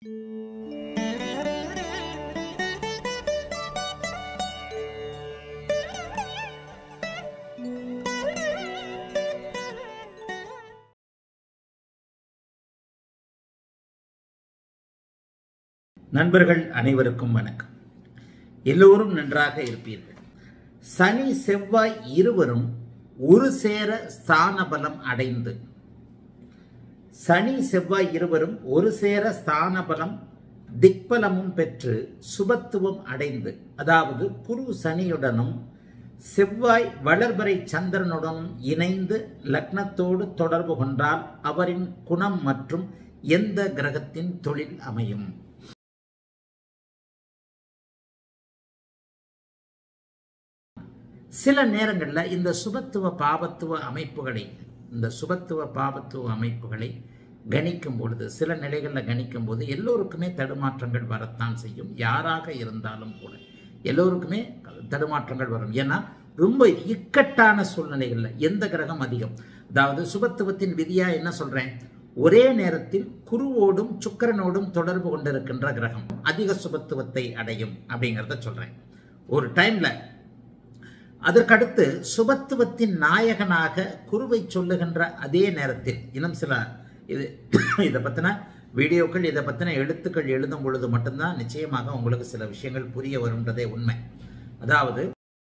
நண்பர்கள் அனைவருக்கும் வணக்கம் எல்லோரும் நன்றாக இருப்பீர்கள் சனி செவ்வாய் இருவரும் ஒரு சேர ஸ்தான பலம் அடைந்து சனி செவ்வாய் இருவரும் ஒரு சேர ஸ்தான பலம் திக்பலமும் பெற்று சுபத்துவம் அடைந்து அதாவது குரு சனியுடனும் செவ்வாய் வளர்பறை சந்திரனுடனும் இணைந்து லக்னத்தோடு தொடர்பு கொண்டால் அவரின் குணம் மற்றும் எந்த கிரகத்தின் தொழில் அமையும் சில நேரங்களில் இந்த சுபத்துவ பாபத்துவ அமைப்புகளை இந்த சுபத்துவ பாபத்துவ அமைப்புகளை கணிக்கும் பொழுது சில நிலைகளில் கணிக்கும் போது எல்லோருக்குமே தடுமாற்றங்கள் வரத்தான் செய்யும் யாராக இருந்தாலும் கூட எல்லோருக்குமே தடுமாற்றங்கள் வரும் ஏன்னா ரொம்ப இக்கட்டான சூழ்நிலைகளில் எந்த கிரகம் அதிகம் அதாவது சுபத்துவத்தின் விதியா என்ன சொல்றேன் ஒரே நேரத்தில் குருவோடும் சுக்கரனோடும் தொடர்பு கொண்டிருக்கின்ற கிரகம் அதிக சுபத்துவத்தை அடையும் அப்படிங்கிறத சொல்றேன் ஒரு டைம்ல அதற்கடுத்து சுபத்துவத்தின் நாயகனாக குருவை சொல்லுகின்ற அதே நேரத்தில் இன்னும் சில இது இதை பற்றின வீடியோக்கள் இதை பற்றின எழுத்துக்கள் எழுதும் பொழுது மட்டும்தான் நிச்சயமாக உங்களுக்கு சில விஷயங்கள் புரிய வரும்ன்றதே உண்மை அதாவது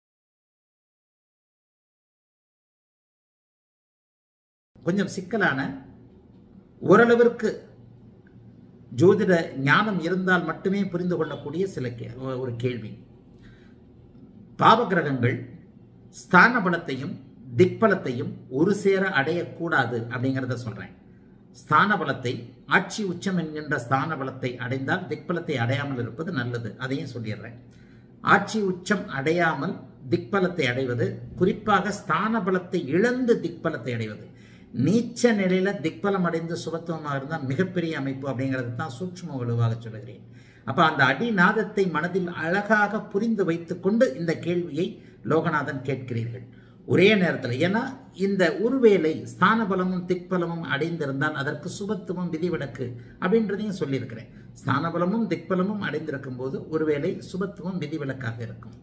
கொஞ்சம் சிக்கலான ஓரளவிற்கு ஜோதிட ஞானம் இருந்தால் மட்டுமே புரிந்து கொள்ளக்கூடிய சில கே ஒரு கேள்வி பாவகிரகங்கள் ஸ்தான பலத்தையும் திக்பலத்தையும் ஒரு சேர அடையக்கூடாது அப்படிங்கிறத சொல்றேன் ஸ்தான பலத்தை ஆட்சி உச்சம் என்கின்ற ஸ்தான பலத்தை அடைந்தால் திக்பலத்தை அடையாமல் இருப்பது நல்லது அதையும் சொல்லிடுறேன் ஆட்சி உச்சம் அடையாமல் திக்பலத்தை அடைவது குறிப்பாக ஸ்தான பலத்தை இழந்து திக்பலத்தை அடைவது நீச்ச நிலையில திக்பலம் அடைந்து சுபத்துவமாக இருந்தால் மிகப்பெரிய அமைப்பு அப்படிங்கிறது தான் சூட்சும வலுவாக சொல்லுகிறேன் அப்ப அந்த அடிநாதத்தை மனதில் அழகாக புரிந்து வைத்துக்கொண்டு இந்த கேள்வியை லோகநாதன் கேட்கிறீர்கள் ஒரே நேரத்தில் ஏன்னா இந்த ஒருவேளை ஸ்தான பலமும் திக்பலமும் அடைந்திருந்தால் அதற்கு சுபத்துவம் விதிவிலக்கு அப்படின்றதையும் சொல்லியிருக்கிறேன் ஸ்தான பலமும் திக்பலமும் அடைந்திருக்கும் போது ஒருவேளை சுபத்துவம் விதிவிலக்காக இருக்கும்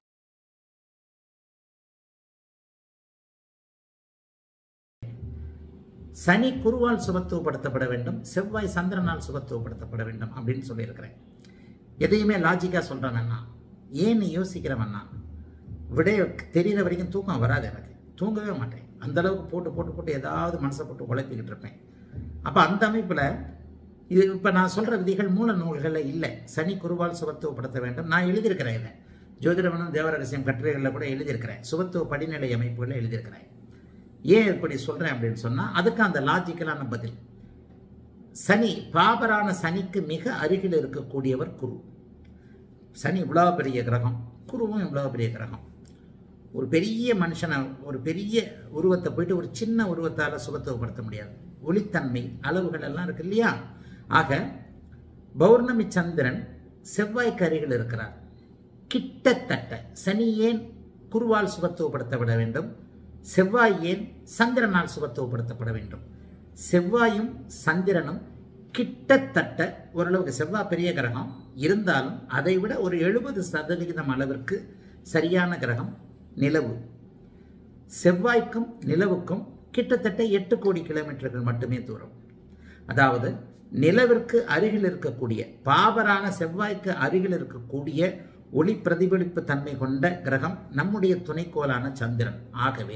சனி குருவால் சுபத்துவப்படுத்தப்பட வேண்டும் செவ்வாய் சந்திரனால் சுபத்துவப்படுத்தப்பட வேண்டும் அப்படின்னு சொல்லியிருக்கிறேன் எதையுமே லாஜிக்காக சொல்கிறேன் வேணா ஏன் நீ யோசிக்கிற வேணா விடைய தெரிகிற வரைக்கும் தூக்கம் வராது எனக்கு தூங்கவே மாட்டேன் அந்த அளவுக்கு போட்டு போட்டு போட்டு ஏதாவது மனசை போட்டு உழைப்பிக்கிட்டு இருப்பேன் அப்போ அந்த அமைப்பில் இது இப்போ நான் சொல்கிற விதிகள் மூல நூல்களில் இல்லை சனி குருவால் சுபத்துவப்படுத்த வேண்டும் நான் எழுதியிருக்கிறேன் இதை ஜோதிடமனும் தேவரகசியம் கட்டுரைகளில் கூட எழுதியிருக்கிறேன் சுபத்துவ படிநிலை அமைப்புகளில் எழுதியிருக்கிறேன் ஏன் இப்படி சொல்கிறேன் அப்படின்னு சொன்னால் அதுக்கு அந்த லாஜிக்கலான பதில் சனி பாபரான சனிக்கு மிக அருகில் இருக்கக்கூடியவர் குரு சனி இவ்வளோ பெரிய கிரகம் குருவும் இவ்வளோ பெரிய கிரகம் ஒரு பெரிய மனுஷனை ஒரு பெரிய உருவத்தை போயிட்டு ஒரு சின்ன உருவத்தால் சுபத்துவப்படுத்த முடியாது ஒளித்தன்மை அளவுகள் எல்லாம் இருக்கு இல்லையா ஆக பௌர்ணமி சந்திரன் செவ்வாய்க்கு அருகில் இருக்கிறார் கிட்டத்தட்ட சனி ஏன் குருவால் சுபத்துவப்படுத்தப்பட வேண்டும் செவ்வாய் ஏன் சந்திரனால் சுபத்துவப்படுத்தப்பட வேண்டும் செவ்வாயும் சந்திரனும் கிட்டத்தட்ட ஓரளவுக்கு செவ்வாய் பெரிய கிரகம் இருந்தாலும் அதை விட ஒரு எழுபது சதவிகிதம் அளவிற்கு சரியான கிரகம் நிலவு செவ்வாய்க்கும் நிலவுக்கும் கிட்டத்தட்ட எட்டு கோடி கிலோமீட்டர்கள் மட்டுமே தூரம் அதாவது நிலவிற்கு அருகில் இருக்கக்கூடிய பாபரான செவ்வாய்க்கு அருகில் இருக்கக்கூடிய ஒளி பிரதிபலிப்பு தன்மை கொண்ட கிரகம் நம்முடைய துணைக்கோளான சந்திரன் ஆகவே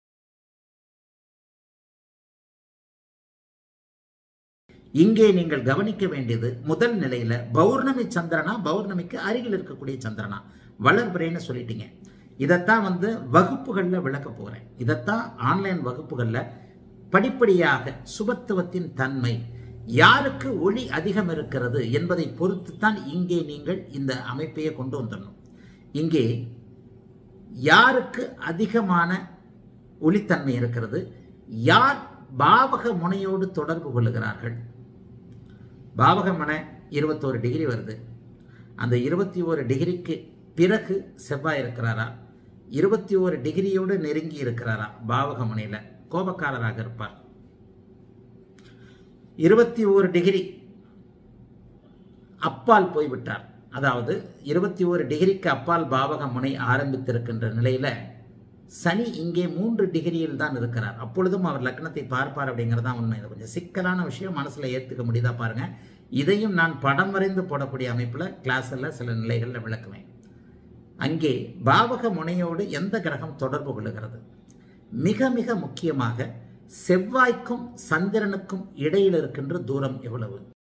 இங்கே நீங்கள் கவனிக்க வேண்டியது முதல் நிலையில பௌர்ணமி சந்திரனா பௌர்ணமிக்கு அருகில் இருக்கக்கூடிய சந்திரனா வளர்பிறைன்னு சொல்லிட்டீங்க இதைத்தான் வந்து வகுப்புகளில் விளக்க போகிறேன் இதைத்தான் ஆன்லைன் வகுப்புகளில் படிப்படியாக சுபத்துவத்தின் தன்மை யாருக்கு ஒளி அதிகம் இருக்கிறது என்பதை பொறுத்து தான் இங்கே நீங்கள் இந்த அமைப்பையே கொண்டு வந்துடணும் இங்கே யாருக்கு அதிகமான ஒளித்தன்மை இருக்கிறது யார் பாவக முனையோடு தொடர்பு கொள்ளுகிறார்கள் பாவக முனை இருபத்தோரு டிகிரி வருது அந்த இருபத்தி ஓரு டிகிரிக்கு பிறகு செவ்வாய் இருக்கிறாரா இருபத்தி ஓரு டிகிரியோடு நெருங்கி இருக்கிறாரா பாவக முனையில் கோபக்காரராக இருப்பார் இருபத்தி ஓரு டிகிரி அப்பால் போய்விட்டார் அதாவது இருபத்தி ஒரு டிகிரிக்கு அப்பால் பாவக முனை ஆரம்பித்திருக்கின்ற நிலையில சனி இங்கே மூன்று டிகிரியில் தான் இருக்கிறார் அப்பொழுதும் அவர் லக்னத்தை பார்ப்பார் அப்படிங்கிறது தான் உண்மை இது கொஞ்சம் சிக்கலான விஷயம் மனசுல ஏற்றுக்க முடியுதா பாருங்க இதையும் நான் படம் வரைந்து போடக்கூடிய அமைப்பில் கிளாஸில் சில நிலைகளில் விளக்குவேன் அங்கே பாவக முனையோடு எந்த கிரகம் தொடர்பு கொள்ளுகிறது மிக மிக முக்கியமாக செவ்வாய்க்கும் சந்திரனுக்கும் இடையில் இருக்கின்ற தூரம் எவ்வளவு